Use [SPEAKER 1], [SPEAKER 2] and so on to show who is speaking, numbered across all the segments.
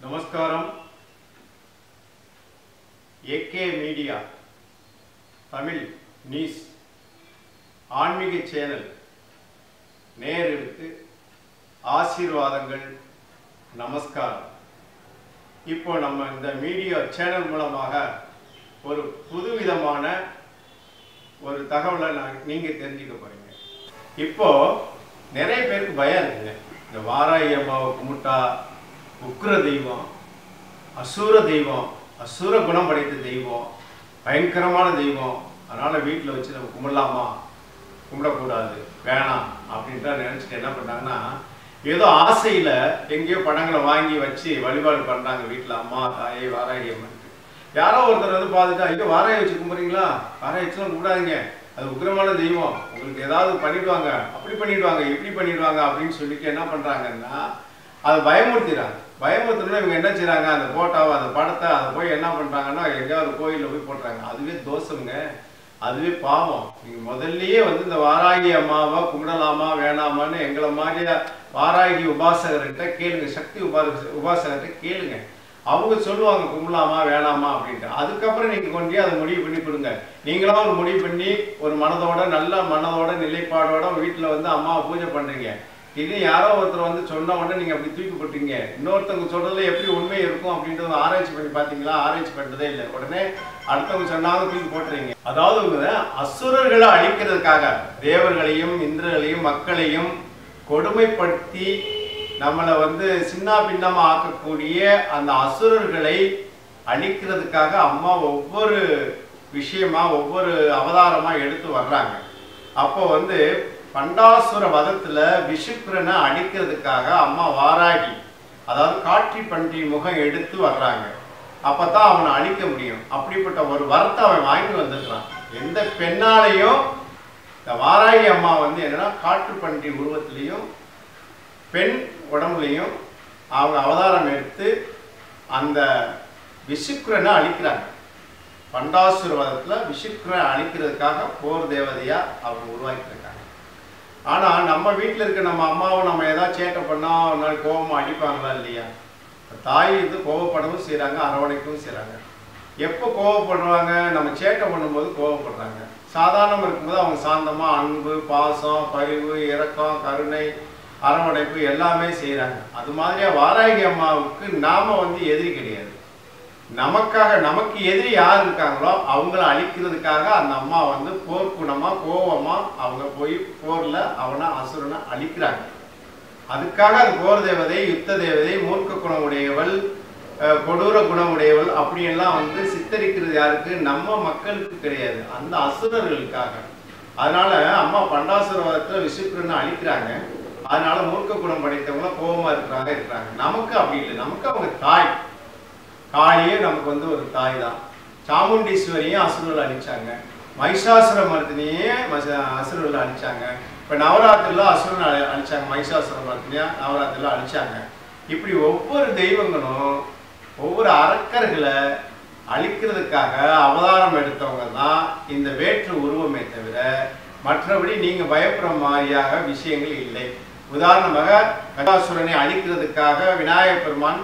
[SPEAKER 1] நமஸ்காரம் AK media Tamil news ஆன்மீக channel நேயர்களுக்கு ஆசீர்வாதங்கள் நமஸ்காரம் இப்போ நம்ம இந்த மீடியா சேனல் மூலமாக ஒரு புதுவிதமான ஒரு தகவலை நான் நீங்கள் தெரிஞ்சுக்க போறீங்க இப்போ நிறைய பேருக்கு பயம் இருக்குங்க இந்த வாராயி அம்மாவை கும்பிட்டா உக்ர தெய்வம் அசூர தெய்வம் அசூர குணம் படைத்த தெய்வம் பயங்கரமான தெய்வம் அதனால வீட்டில் வச்சு நம்ம கும்பிடலாமா கும்பிடக்கூடாது வேணாம் அப்படின்ட்டு நினச்சிட்டு என்ன பண்ணாங்கன்னா ஏதோ ஆசையில் எங்கேயோ படங்களை வாங்கி வச்சு வழிபாடு பண்ணுறாங்க வீட்டில் அம்மா தாயை வாராயி அம்மன் யாரோ ஒருத்தர் வந்து பார்த்துட்டு ஐயோ வாராயை வச்சு கும்பிட்றீங்களா வாராயை வச்சுலாம் கூடாதுங்க அது உக்கிரமான தெய்வம் உங்களுக்கு ஏதாவது பண்ணிடுவாங்க அப்படி பண்ணிடுவாங்க இப்படி பண்ணிடுவாங்க அப்படின்னு சொல்லிட்டு என்ன பண்ணுறாங்கன்னா அதை பயமுறுத்திடுறாங்க பயமுறுத்தணும் இவங்க என்ன செய்றாங்க அந்த போட்டோவை அந்த படத்தை அதை போய் என்ன பண்ணுறாங்கன்னா எங்கேயாவது கோயிலில் போய் போட்டுறாங்க அதுவே தோஷங்க அதுவே பாவம் நீங்கள் முதல்லயே வந்து இந்த வாராகி அம்மாவை கும்பிடலாமா வேணாமான்னு எங்களை மாதிரியா வாராகி உபாசகர்கிட்ட கேளுங்க சக்தி உபா உபாசகர்கிட்ட கேளுங்க அவங்க சொல்லுவாங்க கும்பலாமா வேணாமா அப்படின்ட்டு அதுக்கப்புறம் நீங்க கொண்டு போய் அதை முடிவு பண்ணி கொடுங்க நீங்களும் ஒரு முடிவு பண்ணி ஒரு மனதோட நல்ல மனதோட நிலைப்பாடோட வீட்டுல வந்து அம்மாவை பூஜை பண்றீங்க இது யாரோ ஒருத்தர் வந்து சொன்ன உடனே நீங்க அப்படி தூக்கி போட்டீங்க இன்னொருத்தவங்க சொல்றதுல எப்படி உண்மை இருக்கும் அப்படின்றத ஆராய்ச்சி பண்ணி பாத்தீங்களா ஆராய்ச்சி பண்றதே இல்லை உடனே அடுத்தவங்க சொன்னாங்க தூக்கி போட்டுறீங்க அதாவது இவங்க அசுரர்களை அழிக்கிறதுக்காக தேவர்களையும் இந்திரர்களையும் மக்களையும் கொடுமைப்படுத்தி நம்மளை வந்து சின்ன பின்னமா ஆக்கக்கூடிய அந்த அசுரர்களை அழிக்கிறதுக்காக அம்மா ஒவ்வொரு விஷயமா ஒவ்வொரு அவதாரமா எடுத்து வர்றாங்க அப்போ வந்து பண்டாசுர வதத்துல விஷுக்குரனை அழிக்கிறதுக்காக அம்மா வாராகி அதாவது காட்சி பன்றி முகம் எடுத்து வர்றாங்க அப்பதான் அவனை அழிக்க முடியும் அப்படிப்பட்ட ஒரு வரத்தை அவன் வாங்கி வந்திருக்கிறான் எந்த பெண்ணாலையும் இந்த வாராகி அம்மா வந்து என்னன்னா காட்டு பன்றி உருவத்திலையும் பெண் உடம்புலையும் அவங்க அவதாரம் எடுத்து அந்த விஷுக்குரனை அழிக்கிறாங்க பண்டாசுர வதத்தில் விஷுக்குரனை அழிக்கிறதுக்காக போர் தேவதையா அவங்க உருவாக்கியிருக்காங்க ஆனால் நம்ம வீட்டில் இருக்க நம்ம அம்மாவும் நம்ம ஏதாவது சேட்டை பண்ணால் ஒரு நாள் கோபமாக அடிப்பாங்களா இல்லையா தாய் இது கோவப்படவும் செய்கிறாங்க அரவணைக்கவும் செய்கிறாங்க எப்போ கோவப்படுறாங்க நம்ம சேட்டை பண்ணும்போது கோவப்படுறாங்க சாதாரணமாக இருக்கும்போது அவங்க சாந்தமாக அன்பு பாசம் பரிவு இரக்கம் கருணை அரவணைப்பு எல்லாமே செய்கிறாங்க அது மாதிரியா வாராகி அம்மாவுக்கு நாம வந்து எதிரி கிடையாது நமக்காக நமக்கு எதிரி யார் இருக்காங்களோ அவங்கள அழிக்கிறதுக்காக அந்த அம்மா வந்து போர்க்குணமா கோவமா அவங்க போய் போர்ல அவனை அசுரனை அழிக்கிறாங்க அதுக்காக அது போர் தேவதை யுத்த தேவதை மூர்க்க குணம் உடையவள் அஹ், கொடூர குணம் உடையவள் அப்படியெல்லாம் வந்து சித்தரிக்கிறது யாருக்கு நம்ம மக்களுக்கு கிடையாது அந்த அசுரர்களுக்காக அதனால அம்மா பண்டாசுரவாதத்துல விசுக்குரனை அழிக்கிறாங்க அதனால மூர்க்க குணம் படைத்தவங்க கோபமா இருக்கிறாங்க இருக்கிறாங்க நமக்கு அப்படி இல்லை நமக்கு அவங்க தாய் காளியே நமக்கு வந்து ஒரு தாய் தான் சாமுண்டீஸ்வரியும் அசுரர்கள் அழிச்சாங்க மைஷாசுர மர்த்தினியே அசுரர்கள் அழிச்சாங்க இப்போ நவராத்திரில அசுரன் அழி- அழிச்சாங்க மைஷாசுர மர்த்தினியா நவராத்திரில அழிச்சாங்க இப்படி ஒவ்வொரு தெய்வங்களும் ஒவ்வொரு அரக்கர்களை அழிக்கிறதுக்காக அவதாரம் எடுத்தவங்க தான் இந்த வேற்று உருவமே தவிர மற்றபடி நீங்க பயப்படுற மாதிரியாக விஷயங்கள் இல்லை உதாரணமாக கதாசுரனை அழிக்கிறதுக்காக விநாயகப் பெருமான்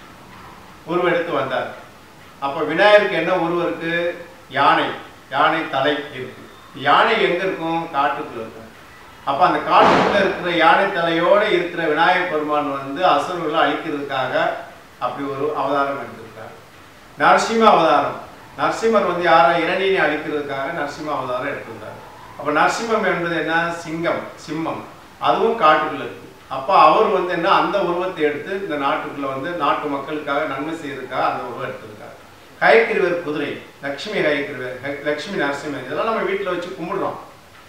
[SPEAKER 1] உருவெடுத்து வந்தார் அப்ப விநாயகருக்கு என்ன உருவம் இருக்கு யானை யானை தலை இருக்கு யானை எங்க இருக்கும் காட்டுக்குள்ள இருக்கும் அப்ப அந்த காட்டுக்குள்ள இருக்கிற யானை தலையோட இருக்கிற விநாயகர் பெருமான் வந்து அசுரர்களை அழிக்கிறதுக்காக அப்படி ஒரு அவதாரம் எடுத்திருக்கார் நரசிம்ம அவதாரம் நரசிம்மர் வந்து யாரை இரணியை அழிக்கிறதுக்காக நரசிம்ம அவதாரம் எடுத்திருக்காரு அப்ப நரசிம்மம் என்பது என்ன சிங்கம் சிம்மம் அதுவும் காட்டுக்குள்ள இருக்கு அப்ப அவர் வந்து என்ன அந்த உருவத்தை எடுத்து இந்த நாட்டுக்குள்ள வந்து நாட்டு மக்களுக்காக நன்மை செய்யறதுக்காக அந்த உருவம் எடுத்திருக்காரு கயக்கிருவர் குதிரை லக்ஷ்மி கயக்கிருவர் ஹ- லக்ஷ்மி நரசிம்மர் இதெல்லாம் நம்ம வீட்டுல வச்சு கும்பிடுறோம்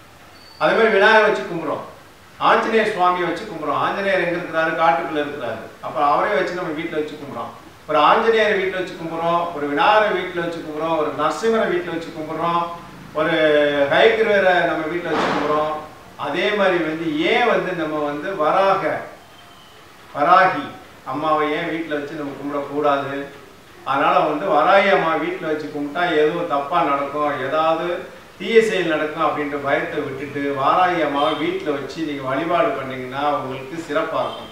[SPEAKER 1] அதே மாதிரி விநாயகர் வச்சு கும்பிடுறோம் ஆஞ்சநேயர் சுவாமியை வச்சு கும்பிடுறோம் ஆஞ்சநேயர் எங்க இருக்கிறாரு காட்டுக்குள்ள இருக்கிறாரு அப்ப அவரே வச்சு நம்ம வீட்டுல வச்சு கும்பிடுறோம் ஒரு ஆஞ்சநேயரை வீட்டுல வச்சு கும்பிடுறோம் ஒரு விநாயகரை வீட்டுல வச்சு கும்பிடுறோம் ஒரு நரசிம்மரை வீட்டுல வச்சு கும்பிடுறோம் ஒரு ஹைக்கிருவரை நம்ம வீட்டுல வச்சு கும்பிடுறோம் அதே மாதிரி வந்து ஏன் வந்து நம்ம வந்து வராக வராகி அம்மாவை ஏன் வீட்டில் வச்சு நம்ம கும்பிடக்கூடாது அதனால வந்து வராகி அம்மா வீட்டில் வச்சு கும்பிட்டா ஏதோ தப்பா நடக்கும் ஏதாவது தீய செயல் நடக்கும் அப்படின்ற பயத்தை விட்டுட்டு வாராகி அம்மாவை வீட்டில் வச்சு நீங்கள் வழிபாடு பண்ணீங்கன்னா உங்களுக்கு சிறப்பாக இருக்கும்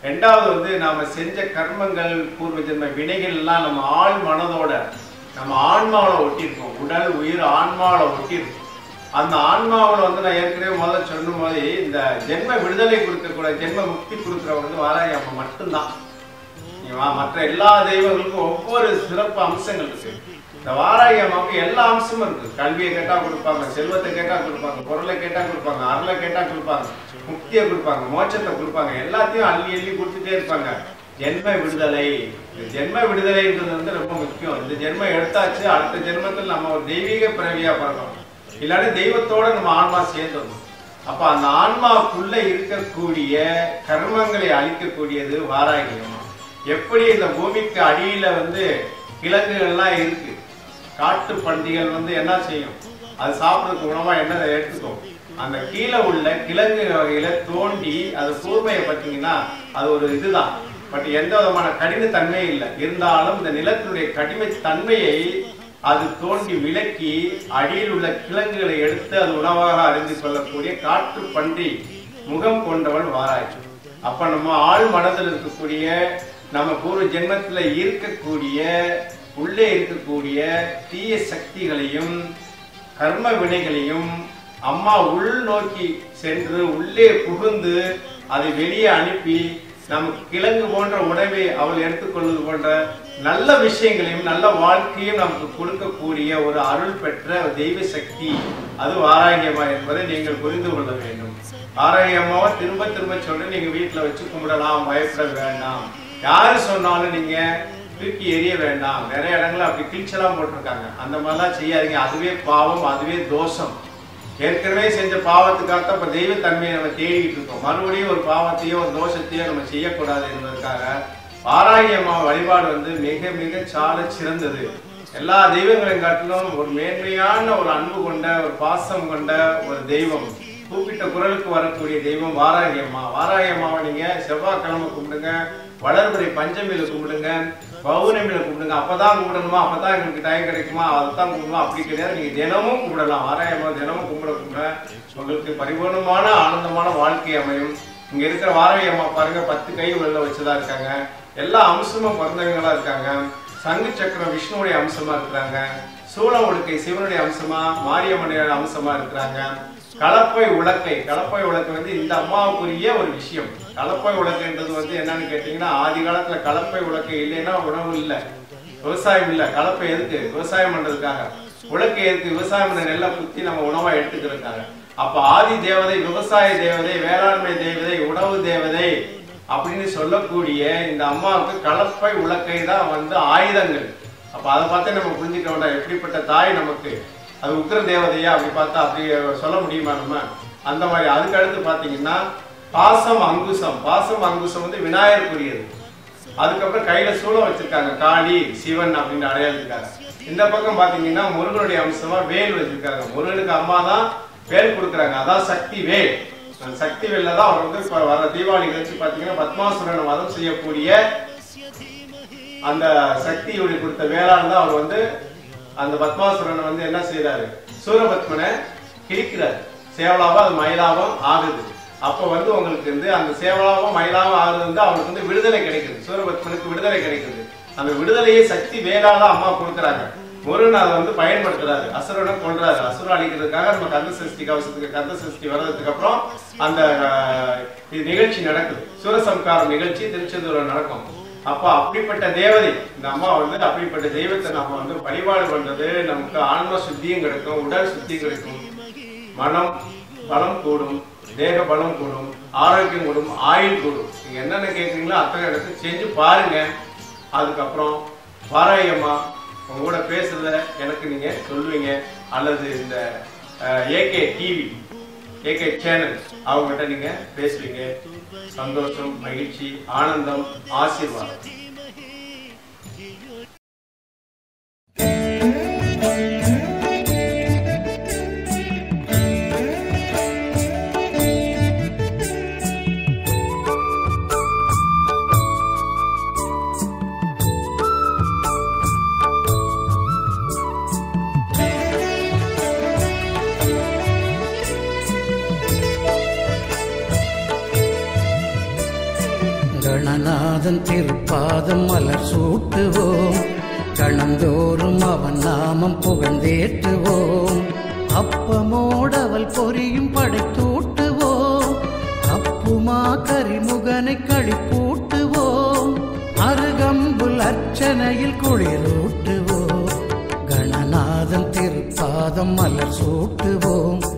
[SPEAKER 1] ரெண்டாவது வந்து நாம செஞ்ச கர்மங்கள் பூர்வ ஜென்ம வினைகள் எல்லாம் நம்ம ஆள் மனதோட நம்ம ஆன்மாவில் ஒட்டியிருக்கோம் உடல் உயிர் ஆன்மாவில் ஒட்டியிருக்கோம் அந்த ஆன்மாவில் வந்து நான் ஏற்கனவே முதல்ல சொன்ன மாதிரி இந்த ஜென்ம விடுதலை கொடுக்கக்கூடிய ஜென்ம முக்தி கொடுக்குறவங்க வந்து வாராகி அம்மா மட்டும்தான் நீங்க மற்ற எல்லா தெய்வங்களுக்கும் ஒவ்வொரு சிறப்பு அம்சங்கள் இருக்கு இந்த வாராகி அம்மாவுக்கு எல்லா அம்சமும் இருக்கு கல்வியை கேட்டா கொடுப்பாங்க செல்வத்தை கேட்டா கொடுப்பாங்க பொருளை கேட்டா கொடுப்பாங்க அருளை கேட்டா கொடுப்பாங்க முக்தியை கொடுப்பாங்க மோட்சத்தை கொடுப்பாங்க எல்லாத்தையும் அள்ளி அள்ளி கொடுத்துட்டே இருப்பாங்க ஜென்ம விடுதலை இந்த ஜென்ம விடுதலைன்றது வந்து ரொம்ப முக்கியம் இந்த ஜென்மம் எடுத்தாச்சு அடுத்த ஜென்மத்தில் நம்ம ஒரு தெய்வீக பிறவியா பிறக்கணும் இல்லாட்டி தெய்வத்தோட நம்ம ஆன்மா சேர்ந்துடணும் அப்ப அந்த ஆன்மாவுக்குள்ள இருக்கக்கூடிய கர்மங்களை அழிக்கக்கூடியது வாராகி அம்மா எப்படி இந்த பூமிக்கு அடியில வந்து கிழங்குகள்லாம் இருக்கு காட்டு பன்றிகள் வந்து என்ன செய்யும் அது சாப்பிட்றதுக்கு உணவா என்ன எடுத்துக்கும் அந்த கீழே உள்ள கிழங்கு வகையில தோண்டி அது கூர்மையை பார்த்தீங்கன்னா அது ஒரு இதுதான் பட் எந்த விதமான கடினத்தன்மை இல்லை இருந்தாலும் இந்த நிலத்தினுடைய கடிமை தன்மையை அது தோண்டி விலக்கி அடியில் உள்ள கிழங்குகளை எடுத்து அது உணவாக அறிந்து கொள்ளக்கூடிய காட்டு பன்றி முகம் கொண்டவள் வாராய்ச்சி அப்ப நம்ம ஆள் மனதில் இருக்கக்கூடிய நம்ம பூர்வ ஜென்மத்துல இருக்கக்கூடிய உள்ளே இருக்கக்கூடிய தீய சக்திகளையும் கர்ம வினைகளையும் அம்மா உள் நோக்கி சென்று உள்ளே புகுந்து அதை வெளியே அனுப்பி நமக்கு கிழங்கு போன்ற உணவை அவள் எடுத்துக்கொள்வது போன்ற நல்ல விஷயங்களையும் நல்ல வாழ்க்கையும் நமக்கு கொடுக்கக்கூடிய ஒரு அருள் பெற்ற தெய்வ சக்தி அது வாராகியம்மா என்பதை நீங்கள் புரிந்து கொள்ள வேண்டும் வாராகியம்மாவை திரும்ப திரும்ப சொல்றேன் நீங்க வீட்டுல வச்சு கும்பிடலாம் பயப்பட வேண்டாம் யாரு சொன்னாலும் நீங்க தூக்கி எறிய வேண்டாம் நிறைய இடங்கள்ல அப்படி கிழிச்செல்லாம் போட்டிருக்காங்க அந்த மாதிரிலாம் செய்யாதீங்க அதுவே பாவம் அதுவே தோஷம் ஏற்கனவே செஞ்ச பாவத்துக்காக இப்ப தெய்வ தன்மையை நம்ம தேடிட்டு இருக்கோம் மறுபடியும் ஒரு பாவத்தையோ ஒரு தோஷத்தையோ நம்ம செய்யக்கூடாது என்பதற்காக வாராகி அம்மா வழிபாடு வந்து மிக மிக சால சிறந்தது எல்லா தெய்வங்களையும் காட்டிலும் ஒரு மேன்மையான ஒரு அன்பு கொண்ட ஒரு பாசம் கொண்ட ஒரு தெய்வம் கூப்பிட்ட குரலுக்கு வரக்கூடிய தெய்வம் வாராகி அம்மா வாராகி அம்மாவை நீங்க செவ்வாய்க்கிழமை கும்பிடுங்க வளர்பிறை பஞ்சமியில கும்பிடுங்க பௌர்ணமியில கும்பிடுங்க அப்பதான் கும்பிடணுமா அப்பதான் எங்களுக்கு டைம் கிடைக்குமா அதுதான் கும்பிடணும் அப்படி கிடையாது நீங்க தினமும் கும்பிடலாம் வாராகி அம்மா தினமும் கும்பிட கும்பிட உங்களுக்கு பரிபூர்ணமான ஆனந்தமான வாழ்க்கை அமையும் இங்க இருக்கிற வாராகி அம்மா பாருங்க பத்து கை உள்ள வச்சுதான் இருக்காங்க எல்லா அம்சமும் பிறந்தவங்களா இருக்காங்க சங்கு சக்கரம் விஷ்ணுவுடைய அம்சமா இருக்கிறாங்க சூழ ஒடுக்கை சிவனுடைய அம்சமா மாரியம்மனுடைய அம்சமா இருக்கிறாங்க கலப்பை உலக்கை கலப்பை உலக்கை வந்து இந்த அம்மாவுக்குரிய ஒரு விஷயம் கலப்பை உலக்கைன்றது வந்து என்னன்னு கேட்டீங்கன்னா ஆதி காலத்துல கலப்பை உலக்கை இல்லைன்னா உணவு இல்லை விவசாயம் இல்லை கலப்பை எதுக்கு விவசாயம் பண்றதுக்காக உலக்கை எதுக்கு விவசாயம் பண்ண நெல்லை குத்தி நம்ம உணவா எடுத்துக்கிறதுக்காக அப்ப ஆதி தேவதை விவசாய தேவதை வேளாண்மை தேவதை உணவு தேவதை அப்படின்னு சொல்லக்கூடிய இந்த அம்மாவுக்கு கலப்பை உலக்கை தான் வந்து ஆயுதங்கள் அப்ப அதை பார்த்தே நம்ம புரிஞ்சுக்க வேண்டாம் எப்படிப்பட்ட தாய் நமக்கு அது உக்கிர தேவதையா அப்படி பார்த்தா அப்படி சொல்ல முடியுமா நம்ம அந்த மாதிரி அதுக்கு அடுத்து பாத்தீங்கன்னா பாசம் அங்குசம் பாசம் அங்குசம் வந்து விநாயகருக்குரியது அதுக்கப்புறம் கையில சூளம் வச்சிருக்காங்க காளி சிவன் அப்படின்னு அடையாளத்துக்காங்க இந்த பக்கம் பாத்தீங்கன்னா முருகனுடைய அம்சமா வேல் வச்சிருக்காங்க முருகனுக்கு அம்மா தான் வேல் கொடுக்குறாங்க அதான் சக்தி வேல் அந்த சக்தி வேல்ல தான் அவர் வந்து இப்ப வர தீபாவளி கழிச்சு பாத்தீங்கன்னா பத்மாசுரனை வதம் செய்யக்கூடிய அந்த சக்தியுடைய கொடுத்த வேளாண் தான் அவர் வந்து அந்த பத்மாசுரனை வந்து என்ன செய்யறாரு சூரபத்மனை கிழிக்கிறார் சேவலாவா அது மயிலாவும் ஆகுது அப்ப வந்து உங்களுக்கு வந்து அந்த சேவலாவும் மயிலாவும் ஆகுது வந்து அவருக்கு வந்து விடுதலை கிடைக்குது சூரபத்மனுக்கு விடுதலை கிடைக்குது அந்த விடுதலையை சக்தி வேளாள அம்மா கொடுக்குறாங்க முருகன் அதை வந்து பயன்படுத்துறாரு அசுரனை கொள்றாரு அசுரம் அழிக்கிறதுக்காக நம்ம கந்த சஷ்டி கவசத்துக்கு கந்த சஷ்டி வர்றதுக்கு அப்புறம் அந்த அஹ், இது நிகழ்ச்சி நடக்குது சூரசம்காரம் நிகழ்ச்சி திருச்செந்தூர்ல நடக்கும் அப்ப அப்படிப்பட்ட தேவதை இந்த அம்மா வந்து அப்படிப்பட்ட தெய்வத்தை நம்ம வந்து வழிபாடு பண்றது நமக்கு ஆன்ம சுத்தியும் கிடைக்கும் உடல் சுத்தி கிடைக்கும் மனம் பலம் கூடும் தேக பலம் கூடும் ஆரோக்கியம் கூடும் ஆயுள் கூடும் நீங்க என்னென்ன கேட்குறீங்களோ அத்தனை இடத்துக்கு செஞ்சு பாருங்க அதுக்கப்புறம் பாராயம்மா உங்க கூட பேசுறத எனக்கு நீங்க சொல்லுவீங்க அல்லது இந்த ஏகே டிவி ஏகே சேனல் அவங்ககிட்ட நீங்க பேசுவீங்க சந்தோஷம் மகிழ்ச்சி ஆனந்தம் ஆசீர்வாதம்
[SPEAKER 2] கணநாதன் திருப்பாதம் மலர் சூட்டுவோம் கணந்தோறும் அவன் நாமம் புகழ்ந்தேற்றுவோம் அப்பமோடவள் பொரியும் படைத்தூட்டுவோம் அப்புமா கரிமுகனை கழிப்பூட்டுவோம் அருகம்புல் அர்ச்சனையில் குளிரூட்டுவோம் கணநாதன் திருப்பாதம் மலர் சூட்டுவோம்